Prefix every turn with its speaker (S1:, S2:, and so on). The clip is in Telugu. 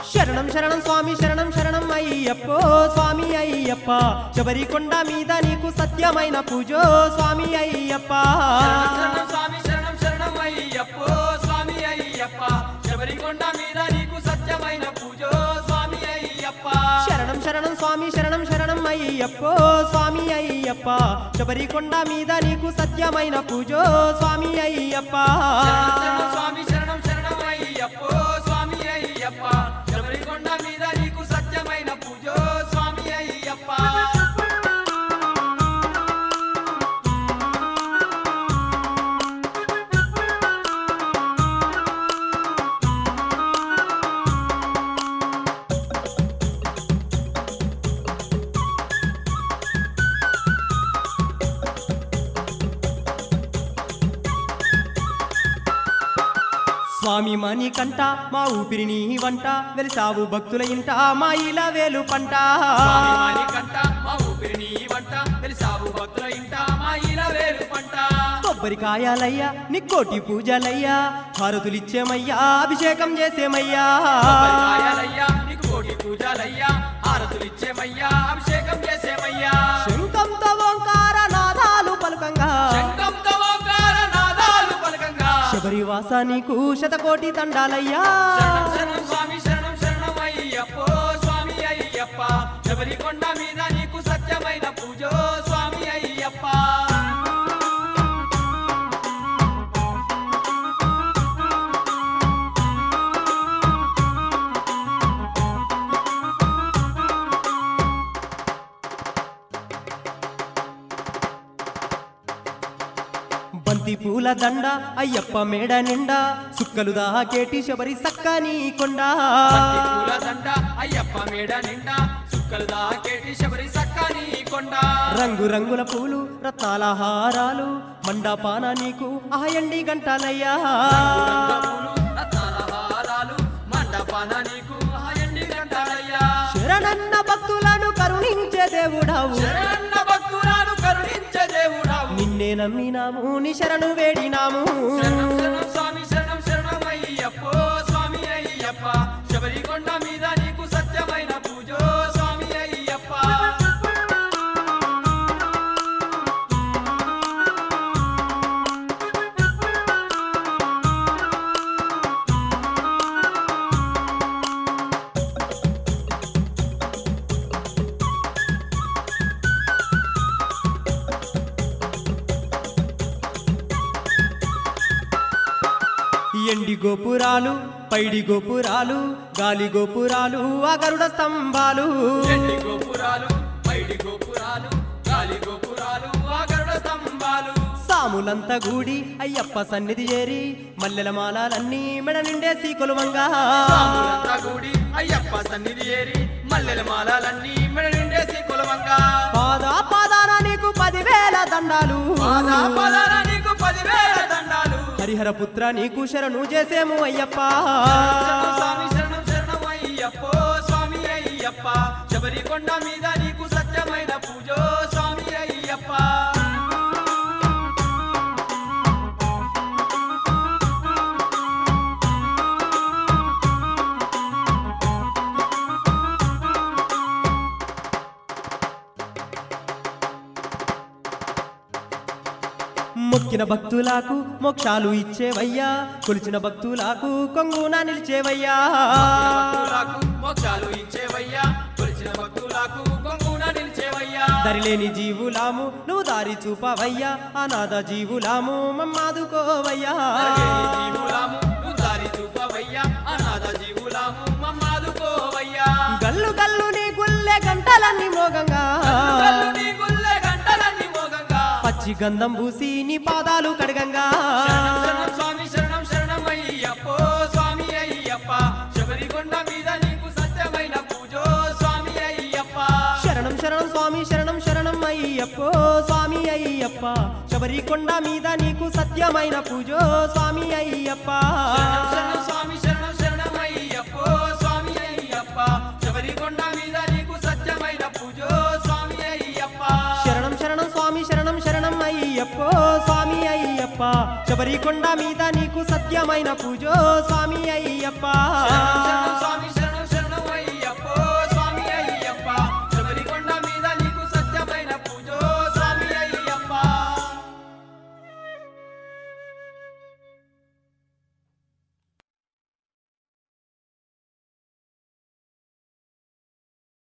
S1: శరణం శరణం స్వామి శరణం శరణం అయ్యప్పో స్వామి అయ్యప్ప శబరికొండ మీద నీకు సత్యమైన పూజో స్వామి అయ్యప్ప
S2: శరణం స్వామి శరణం శరణం అయ్యప్పో స్వామి అయ్యప్ప శబరికొండ మీద నీకు సత్యమైన పూజో స్వామి అయ్యప్ప
S1: శరణం శరణం స్వామి శరణం శరణం అయ్యప్పో స్వామి అయ్యప్ప శబరికొండ మీద నీకు సత్యమైన పూజో స్వామి అయ్యప్ప
S2: శరణం స్వామి శరణం శరణం అయ్యప్పో స్వామి అయ్యప్ప శబరికొండ మీద నీకు సత్యమైన పూజో స్వామి అయ్యప్ప
S1: స్వామి మణి కంట మా ఊపిరిని వంట వెలిసావు భక్తుల ఇంట మా ఇలా వేలు పంట
S2: స్వామి మాని కంట మా ఊపిరిని వంట తెలిసావు భక్తుల ఇంట మా ఇలా వేలు పంట
S1: కొబ్బరికాయలయ్యా నీ కోటి పూజలయ్యా హారతులిచ్చేమయ్యా అభిషేకం చేసేమయ్యా
S2: కొబ్బరికాయలయ్యా నీకు కోటి పూజలయ్యా హారతులు ఇచ్చేమయ్యా అభిషేకం చేసేమయ్యా
S1: శంఖంతో ఓంకార నాదాలు పలుకంగా
S2: శంఖంతో ఓంకార నాదాలు పలకంగా
S1: శబరివాస నీకు శతకోటి తండాలయ్యా
S2: శరణం శరణం స్వామి శరణం శరణం అయ్యప్పో స్వామి అయ్యప్ప శబరికొండ మీద నీకు సత్యమైన పూజో స్వామి అయ్యప్ప
S1: బంతి పూల దండ అయ్యప్ప మేడ నిండా సుక్కలు దాకేటి శబరి సక్కని కొండ
S2: బంతి పూల దండ అయ్యప్ప మేడ నిండా సుక్కలు దాకేటి శబరి సక్కని కొండ
S1: రంగు రంగుల పూలు రత్నాల హారాలు మండపాన నీకు ఆయండి గంటలయ్యా
S2: రంగురంగుల పూలు, రత్నాల హారాలు, మండపాన నీకు హాయండి గంటాలయ్యా.
S1: శరణన్న భక్తులను కరుణించే దేవుడావు
S2: శరణన్న భక్తులను కరుణించే దేవుడావు.
S1: నిన్నే నమ్మినాము నీ శరణు వేడినాము
S2: శరణం శరణం స్వామి శరణం శరణం అయ్యప్పో స్వామి అయ్యప్ప శబరికొండ మీద నీకు సత్యమైన పూజో స్వామి అయ్యప్ప
S1: ఎండి గోపురాలు పైడి గోపురాలు గాలి గోపురాలు ఆ గరుడ స్తంభాలు
S2: ఎండి గోపురాలు పైడి గోపురాలు గాలి గోపురాలు ఆ గరుడ స్తంభాలు
S1: సాములంతా గూడి అయ్యప్ప సన్నిధి చేరి మల్లెల మాలలన్నీ మెడ నిండేసి కొలువంగా
S2: సాములంతా కూడి అయ్యప్ప సన్నిధి ఏరి మల్లెల మాలలన్నీ మెడ నిండేసి కొలవంగా
S1: పాద పాదాన నీకు పదివేల దండాలు
S2: పాదా పాదాన నీకు పదివేల దండాలు
S1: హరిహర పుత్ర నీకు శరణు చేసేము అయ్యప్ప
S2: శరణం స్వామి శరణం శరణం అయ్యప్పో స్వామి అయ్యప్ప శబరికొండ మీద నీకు సత్యమైన పూజో స్వామి అయ్యప్ప
S1: మొక్కిన భక్తులకు మోక్షాలు ఇచ్చేవయ్యా కొలిచిన భక్తులకు కొంగున నిలిచేవయ్యా
S2: భక్తులకు మోక్షాలు ఇచ్చేవయ్యా కొలిచిన భక్తులకు కొంగున నిలిచేవయ్యా
S1: దరిలేని జీవులాము నువ్వు దారి చూపవయ్యా అనాథ జీవులాము మమ్మాదుకోవయ్యా
S2: నరకేని జీవులాము నువ్వు దారి చూపవయ్యా అనాథ జీవులాము మమ్మాదుకోవయ్యా
S1: గల్లు గల్లు నీ గుల్లె గంటలన్నీ మోగంగా
S2: కల్లు నీ గుల్లె గంటలన్నీ మోగంగా
S1: పచ్చి గంధం పూసి నీ పాదాలు కడగంగా
S2: శరణం శరణం స్వామి శరణం శరణం అయ్యప్పో స్వామి అయ్యప్ప శబరికొండ మీద నీకు సత్యమైన పూజో స్వామి అయ్యప్ప
S1: శరణం శరణం స్వామి శరణం శరణం అయ్యప్పో స్వామి అయ్యప్ప శబరికొండ మీద నీకు సత్యమైన పూజో స్వామి అయ్యప్ప
S2: శరణం శరణం స్వామి శరణం శరణం అయ్యప్పో స్వామి అయ్యప్ప శబరికొండ మీద నీకు సత్యమైన పూజో స్వామి అయ్యప్ప
S1: శరణం శరణం స్వామి శరణం శరణం అయ్యప్పో స్వామి అయ్యప్ప శబరికొండ మీద నీకు సత్యమైన పూజో స్వామి అయ్యప్ప
S2: శరణం శరణం స్వామి శరణం